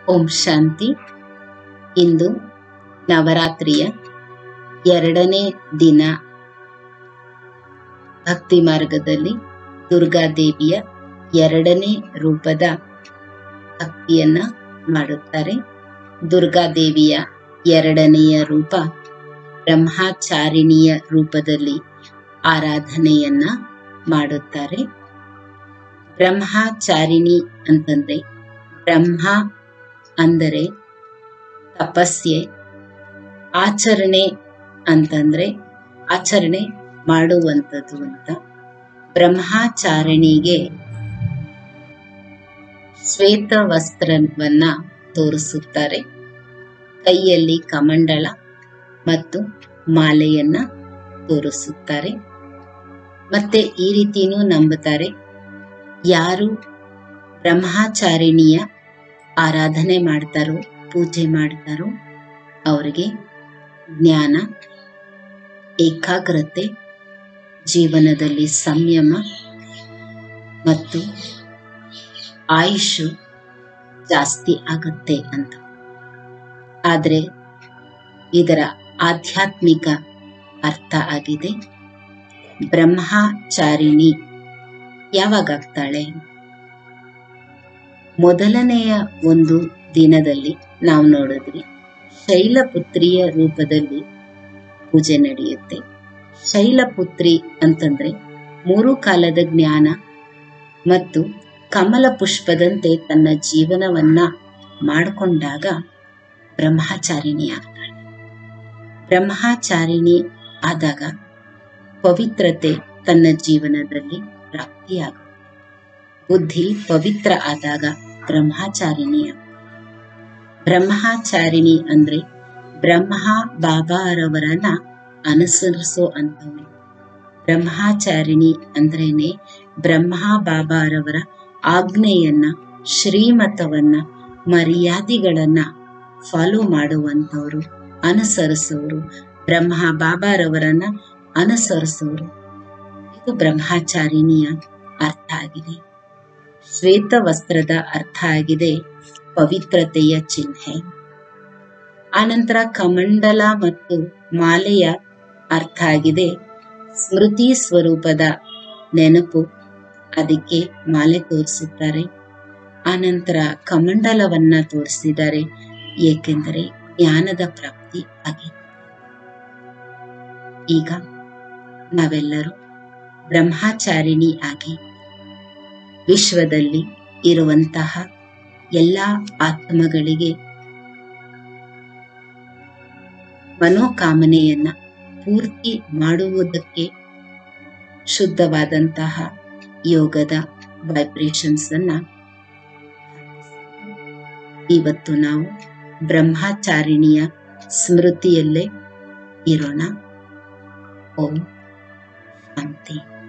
ಓಂ ಶಾಂತಿ ಇಂದು ನವರಾತ್ರಿಯ ಎರಡನೇ ದಿನ ಭಕ್ತಿ ಮಾರ್ಗದಲ್ಲಿ ದುರ್ಗಾದೇವಿಯ ಎರಡನೇ ರೂಪದ ಭಕ್ತಿಯನ್ನ ಮಾಡುತ್ತಾರೆ ದುರ್ಗಾದೇವಿಯ ಎರಡನೆಯ ರೂಪ ಬ್ರಹ್ಮಚಾರಿಣಿಯ ರೂಪದಲ್ಲಿ ಆರಾಧನೆಯನ್ನ ಮಾಡುತ್ತಾರೆ ಬ್ರಹ್ಮಚಾರಿಣಿ ಅಂತಂದ್ರೆ ಬ್ರಹ್ಮ ಅಂದರೆ ತಪಸ್ಯೆ ಆಚರಣೆ ಅಂತಂದ್ರೆ ಆಚರಣೆ ಮಾಡುವಂಥದ್ದು ಅಂತ ಬ್ರಹ್ಮಚಾರಿಣಿಗೆ ಶ್ವೇತ ವಸ್ತ್ರವನ್ನ ತೋರಿಸುತ್ತಾರೆ ಕೈಯಲ್ಲಿ ಕಮಂಡಲ ಮತ್ತು ಮಾಲೆಯನ್ನ ತೋರಿಸುತ್ತಾರೆ ಮತ್ತೆ ಈ ರೀತಿನೂ ನಂಬುತ್ತಾರೆ ಯಾರು ಬ್ರಹ್ಮಚಾರಿಣಿಯ ಆರಾಧನೆ ಮಾಡ್ತಾರೋ ಪೂಜೆ ಮಾಡ್ತಾರೋ ಅವರಿಗೆ ಜ್ಞಾನ ಏಕಾಗ್ರತೆ ಜೀವನದಲ್ಲಿ ಸಂಯಮ ಮತ್ತು ಆಯುಷು ಜಾಸ್ತಿ ಆಗುತ್ತೆ ಅಂತ ಆದರೆ ಇದರ ಆಧ್ಯಾತ್ಮಿಕ ಅರ್ಥ ಆಗಿದೆ ಬ್ರಹ್ಮಚಾರಿಣಿ ಯಾವಾಗ ಆಗ್ತಾಳೆ ಮೊದಲನೆಯ ಒಂದು ದಿನದಲ್ಲಿ ನಾವು ನೋಡಿದ್ರಿ ಶೈಲಪುತ್ರಿಯ ರೂಪದಲ್ಲಿ ಪೂಜೆ ನಡೆಯುತ್ತೆ ಶೈಲಪುತ್ರಿ ಅಂತಂದ್ರೆ ಮೂರು ಕಾಲದ ಜ್ಞಾನ ಮತ್ತು ಕಮಲ ಪುಷ್ಪದಂತೆ ತನ್ನ ಜೀವನವನ್ನ ಮಾಡಿಕೊಂಡಾಗ ಬ್ರಹ್ಮಚಾರಿಣಿ ಆಗ್ತಾಳೆ ಬ್ರಹ್ಮಚಾರಿಣಿ ಆದಾಗ ಪವಿತ್ರತೆ ತನ್ನ ಜೀವನದಲ್ಲಿ ಪ್ರಾಪ್ತಿಯಾಗುತ್ತೆ ಬುದ್ಧಿ ಪವಿತ್ರ ಆದಾಗ ಬ್ರಹ್ಮಚಾರಿಣಿಯ ಬ್ರಹ್ಮಚಾರಿಣಿ ಅಂದ್ರೆ ಬ್ರಹ್ಮ ಬಾಬಾರವರನ್ನ ಅನುಸರಿಸೋ ಅಂತವ್ರು ಬ್ರಹ್ಮಚಾರಿಣಿ ಅಂದ್ರೇನೆ ಬ್ರಹ್ಮ ಬಾಬಾರವರ ಆಜ್ಞೆಯನ್ನ ಶ್ರೀಮತವನ್ನ ಮರ್ಯಾದೆಗಳನ್ನ ಫಾಲೋ ಮಾಡುವಂತವ್ರು ಅನುಸರಿಸೋರು ಬ್ರಹ್ಮ ಬಾಬಾರವರನ್ನ ಅನುಸರಿಸೋರು ಇದು ಬ್ರಹ್ಮಚಾರಿಣಿಯ ಅರ್ಥ ಆಗಿದೆ ಶ್ವೇತ ವಸ್ತ್ರದ ಅರ್ಥ ಆಗಿದೆ ಪವಿತ್ರತೆಯ ಚಿಹ್ನೆ ಆನಂತರ ಕಮಂಡಲ ಮತ್ತು ಮಾಲೆಯ ಅರ್ಥ ಆಗಿದೆ ಸ್ಮೃತಿ ಸ್ವರೂಪದ ನೆನಪು ಅದಕ್ಕೆ ಮಾಲೆ ತೋರಿಸುತ್ತಾರೆ ಆನಂತರ ಕಮಂಡಲವನ್ನ ತೋರಿಸಿದ್ದಾರೆ ಏಕೆಂದರೆ ಜ್ಞಾನದ ಪ್ರಾಪ್ತಿ ಆಗಿದೆ ಈಗ ನಾವೆಲ್ಲರೂ ಬ್ರಹ್ಮಚಾರಿಣಿ ಆಗಿ ವಿಶ್ವದಲ್ಲಿ ಇರುವಂತಹ ಎಲ್ಲ ಆತ್ಮಗಳಿಗೆ ಮನೋಕಾಮನೆಯನ್ನ ಪೂರ್ತಿ ಮಾಡುವುದಕ್ಕೆ ಶುದ್ಧವಾದಂತಹ ಯೋಗದ ವೈಬ್ರೇಷನ್ಸ್ ಅನ್ನ ಇವತ್ತು ನಾವು ಬ್ರಹ್ಮಚಾರಿಣಿಯ ಸ್ಮೃತಿಯಲ್ಲೇ ಇರೋಣ ಓಂ ಶಾಂತಿ